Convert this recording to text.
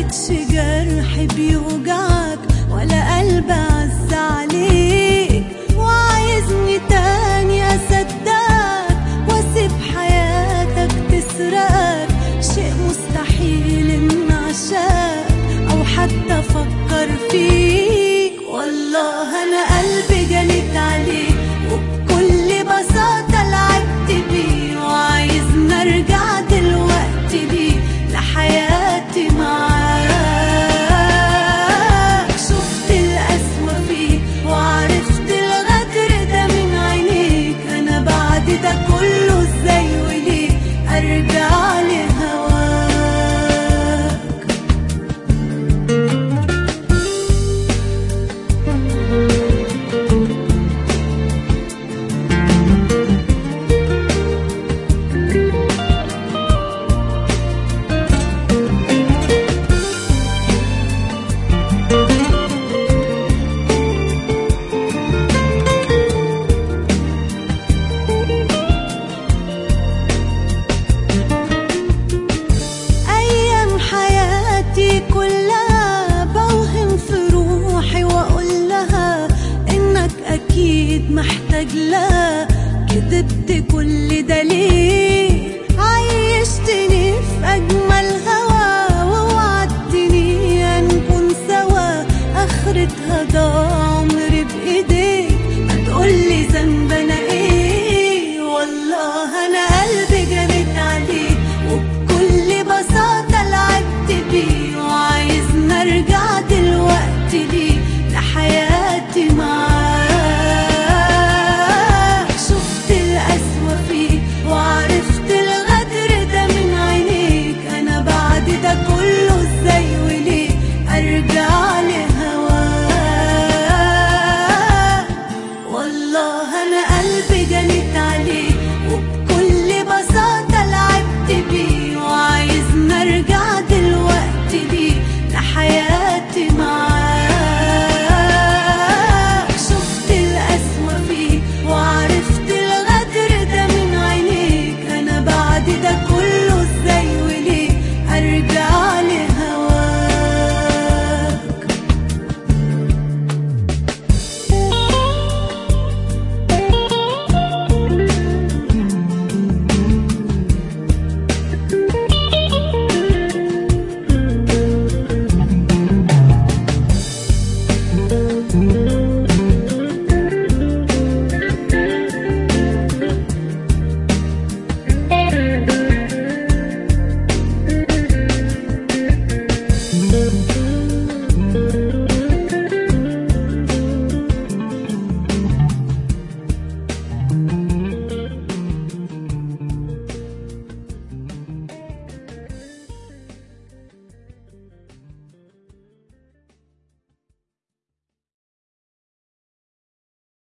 مالكش جرح بيوجعك ولا قلب عز عليك وعايزني تاني اصدقك واسيب حياتك تسرقك شيء مستحيل ان اعشاك او حتى افكر فيك والله انا قلبي جنيت عليك وبكل بساطة لعبت بيه وعايز نرجع دلوقتي ليه لحياتي معاك شفت القسوة فيك وعرفت الغدر ده من عينيك انا بعد ده كله ازاي وليه ارجع لهواك أيام حياتي كلها بوهم في روحي وأقول لها إنك أكيد محتاج لها كدبت كل ده ليه عيشتني في أجمل هوا ووعدتني هنكون سوا آخرتها ضاع عمري بإيديك هتقولي ذنب أنا إيه والله أنا قلبي جريت عليك وبكل بساطة لعبت بيه وعايز نرجع دلوقتي ليه لحياتي معاك شفت القسوة فيك وعرفت الغدر ده من عينيك أنا بعد ده كله ازاي